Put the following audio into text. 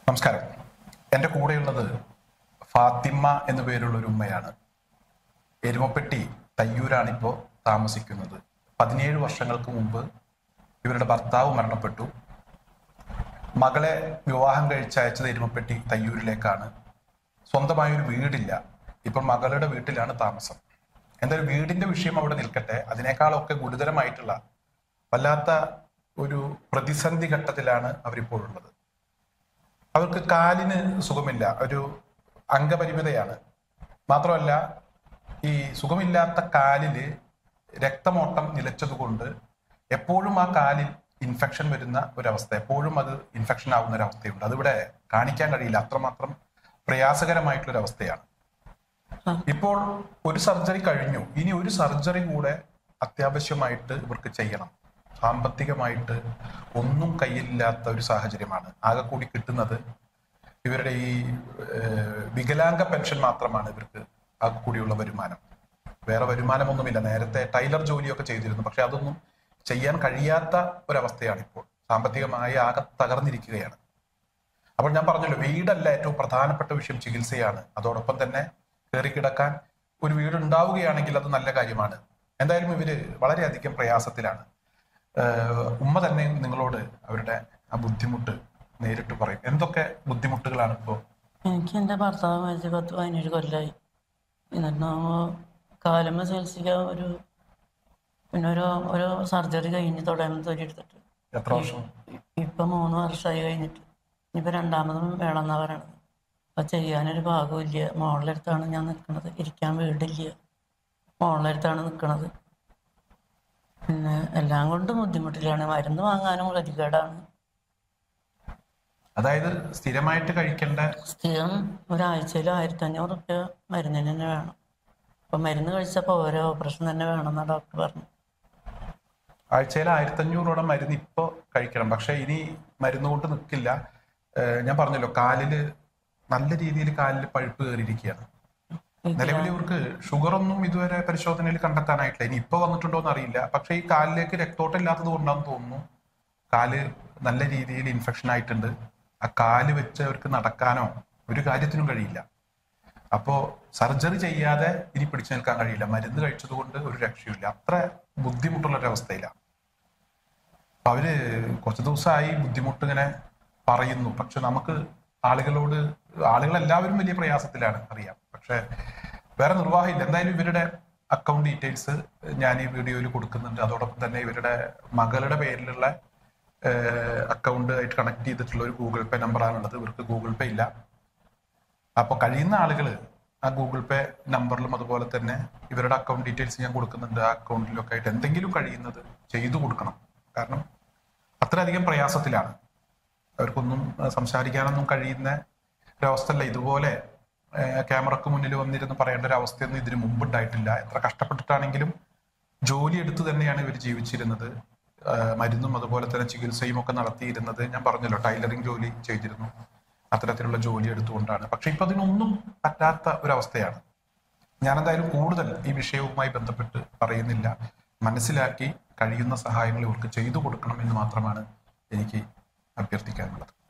നമസ്കാരം എൻ്റെ കൂടെയുള്ളത് ഫാത്തിമ എന്നു പേരുള്ള ഒരു ഉമ്മയാണ് എരുമപ്പെട്ടി തയ്യൂരാണിപ്പോൾ താമസിക്കുന്നത് പതിനേഴ് വർഷങ്ങൾക്ക് മുമ്പ് ഇവരുടെ ഭർത്താവ് മരണപ്പെട്ടു മകളെ വിവാഹം കഴിച്ചയച്ചത് എരുമപ്പെട്ടി തയ്യൂരിലേക്കാണ് സ്വന്തമായൊരു വീടില്ല ഇപ്പോൾ മകളുടെ വീട്ടിലാണ് താമസം എന്തായാലും വീടിന്റെ വിഷയം അവിടെ നിൽക്കട്ടെ അതിനേക്കാളൊക്കെ ഗുരുതരമായിട്ടുള്ള വല്ലാത്ത ഒരു പ്രതിസന്ധി ഘട്ടത്തിലാണ് അവരിപ്പോൾ ഉള്ളത് അവർക്ക് കാലിന് സുഖമില്ല ഒരു അംഗപരിമിതയാണ് മാത്രമല്ല ഈ സുഖമില്ലാത്ത കാലില് രക്തമോട്ടം നിലച്ചതുകൊണ്ട് എപ്പോഴും ആ കാലിൽ ഇൻഫെക്ഷൻ വരുന്ന ഒരവസ്ഥ എപ്പോഴും അത് ഇൻഫെക്ഷൻ ആവുന്ന ഒരു അവസ്ഥയുണ്ട് അതിവിടെ കാണിക്കാൻ കഴിയില്ല അത്രമാത്രം പ്രയാസകരമായിട്ടുള്ള ഒരു അവസ്ഥയാണ് ഇപ്പോൾ ഒരു സർജറി കഴിഞ്ഞു ഇനി ഒരു സർജറി കൂടെ അത്യാവശ്യമായിട്ട് ഇവർക്ക് ചെയ്യണം സാമ്പത്തികമായിട്ട് ഒന്നും കയ്യിലില്ലാത്ത ഒരു സാഹചര്യമാണ് ആകെ കൂടി കിട്ടുന്നത് ഇവരുടെ ഈ ഏഹ്, വികലാംഗ പെൻഷൻ മാത്രമാണ് ഇവർക്ക് ആകെ കൂടിയുള്ള വരുമാനം വേറെ വരുമാനമൊന്നുമില്ല നേരത്തെ ടൈലർ ജോലിയൊക്കെ ചെയ്തിരുന്നു പക്ഷെ അതൊന്നും ചെയ്യാൻ കഴിയാത്ത ഒരവസ്ഥയാണ് ഇപ്പോൾ സാമ്പത്തികമായി ആകെ തകർന്നിരിക്കുകയാണ് അപ്പോൾ ഞാൻ പറഞ്ഞല്ലോ വീടല്ല ഏറ്റവും പ്രധാനപ്പെട്ട വിഷയം ചികിത്സയാണ് അതോടൊപ്പം തന്നെ കയറി കിടക്കാൻ ഒരു വീട് ഉണ്ടാവുകയാണെങ്കിൽ അത് നല്ല കാര്യമാണ് എന്തായാലും ഇവര് വളരെയധികം പ്രയാസത്തിലാണ് ഏഹ് ഉമ്മ തന്നെ നിങ്ങളോട് അവരുടെ ആ ബുദ്ധിമുട്ട് നേരിട്ട് പറയും എന്തൊക്കെ ബുദ്ധിമുട്ടുകളാണ് ഇപ്പോൾ എനിക്ക് എൻ്റെ ഭർത്താവ് മരിച്ച് പത്ത് പതിനേഴ് കൊല്ലമായി എന്നിട്ട് കാലമ്മ ചികിത്സിക്കാൻ ഒരു പിന്നെ ഒരു ഒരു സർജറി കഴിഞ്ഞ് തുടങ്ങുന്ന തൊലി എടുത്തിട്ട് എത്ര വർഷം ഇപ്പം മൂന്ന് വർഷമായി കഴിഞ്ഞിട്ട് ഇനിയിപ്പോൾ രണ്ടാമതും വേണമെന്നാ പറയണത് അപ്പം ചെയ്യാനൊരു ഭാഗമില്ല മോളിലടുത്താണ് ഞാൻ നിൽക്കുന്നത് ഇരിക്കാൻ വീടില്ല മോളിലടുത്താണ് നിൽക്കുന്നത് പിന്നെ എല്ലാം കൊണ്ടും ബുദ്ധിമുട്ടിലാണ് മരുന്ന് വാങ്ങാനും ഗതികേടാണ് അതായത് സ്ഥിരമായിട്ട് കഴിക്കേണ്ട സ്ഥിരം ഒരാഴ്ചയിൽ ആയിരത്തി അഞ്ഞൂറ് റുപ്യ മരുന്നിന് തന്നെ വേണം അപ്പം മരുന്ന് കഴിച്ചപ്പോൾ ഓരോ ഓപ്പറേഷൻ തന്നെ വേണമെന്നാണ് ഡോക്ടർ പറഞ്ഞു ആഴ്ചയിൽ ആയിരത്തഞ്ഞൂറോളം മരുന്ന് ഇപ്പോൾ കഴിക്കണം പക്ഷെ ഇനി മരുന്ന് കൊണ്ട് നിൽക്കില്ല ഏഹ് ഞാൻ പറഞ്ഞല്ലോ കാലില് നല്ല രീതിയിൽ കാലിൽ പഴുപ്പ് കയറിയിരിക്കുകയാണ് നിലവിൽ ഇവർക്ക് ഷുഗർ ഒന്നും ഇതുവരെ പരിശോധനയിൽ കണ്ടെത്താനായിട്ടില്ല ഇനി ഇപ്പൊ വന്നിട്ടുണ്ടോ എന്ന് അറിയില്ല പക്ഷെ ഈ കാലിലേക്ക് രക്തോട്ടം ഇല്ലാത്തത് കൊണ്ടാണെന്ന് തോന്നുന്നു കാല് നല്ല രീതിയിൽ ഇൻഫെക്ഷൻ ആയിട്ടുണ്ട് ആ കാല് വെച്ച് അവർക്ക് നടക്കാനോ ഒരു കാര്യത്തിനും കഴിയില്ല അപ്പോ സർജറി ചെയ്യാതെ ഇനി പിടിച്ചു നിൽക്കാൻ കഴിയില്ല മരുന്ന് കഴിച്ചത് കൊണ്ട് ഒരു രക്ഷയില്ല അത്ര ബുദ്ധിമുട്ടുള്ള ഒരു അവസ്ഥയിലാണ് അപ്പൊ അവര് കുറച്ച് ദിവസമായി ബുദ്ധിമുട്ട് ഇങ്ങനെ പറയുന്നു പക്ഷെ നമുക്ക് ആളുകളോട് ആളുകൾ എല്ലാവരും വലിയ പ്രയാസത്തിലാണ് അറിയാം പക്ഷെ വേറെ നിർവാഹമില്ല എന്തായാലും ഇവരുടെ അക്കൗണ്ട് ഡീറ്റെയിൽസ് ഞാൻ ഈ വീഡിയോയിൽ കൊടുക്കുന്നുണ്ട് അതോടൊപ്പം തന്നെ ഇവരുടെ മകളുടെ പേരിലുള്ള അക്കൗണ്ട് ആയിട്ട് കണക്ട് ചെയ്തിട്ടുള്ള ഒരു ഗൂഗിൾ പേ നമ്പറാണുള്ളത് ഇവർക്ക് ഗൂഗിൾ പേ ഇല്ല അപ്പൊ കഴിയുന്ന ആളുകൾ ആ ഗൂഗിൾ പേ നമ്പറിലും അതുപോലെ തന്നെ ഇവരുടെ അക്കൗണ്ട് ഡീറ്റെയിൽസ് ഞാൻ കൊടുക്കുന്നുണ്ട് ആ അക്കൗണ്ടിലൊക്കെ ആയിട്ട് എന്തെങ്കിലും കഴിയുന്നത് ചെയ്തു കൊടുക്കണം കാരണം അത്രയധികം പ്രയാസത്തിലാണ് അവർക്കൊന്നും ആ, സംസാരിക്കാനൊന്നും കഴിയുന്ന ഒരവസ്ഥയല്ല ഇതുപോലെ ആ, ക്യാമറക്ക് മുന്നിൽ വന്നിരുന്ന് പറയേണ്ട ഒരു അവസ്ഥയൊന്നും ഇതിനു മുമ്പ് ഉണ്ടായിട്ടില്ല എത്ര കഷ്ടപ്പെട്ടിട്ടാണെങ്കിലും ജോലി എടുത്ത് തന്നെയാണ് ഇവർ ജീവിച്ചിരുന്നത് ആ, മരുന്നും അതുപോലെ തന്നെ ചികിത്സയും ഒക്കെ നടത്തിയിരുന്നത് ഞാൻ പറഞ്ഞല്ലോ ടൈലറിംഗ് ജോലി ചെയ്തിരുന്നു അത്തരത്തിലുള്ള ജോലി എടുത്തുകൊണ്ടാണ് പക്ഷെ ഇപ്പൊ അതിനൊന്നും പറ്റാത്ത ഒരവസ്ഥയാണ് ഞാൻ എന്തായാലും കൂടുതൽ ഈ വിഷയവുമായി ബന്ധപ്പെട്ട് പറയുന്നില്ല മനസ്സിലാക്കി കഴിയുന്ന സഹായങ്ങൾ ഇവർക്ക് ചെയ്തു കൊടുക്കണം എന്ന് മാത്രമാണ് എനിക്ക് അഭ്യർത്ഥിക്കാനുള്ളത്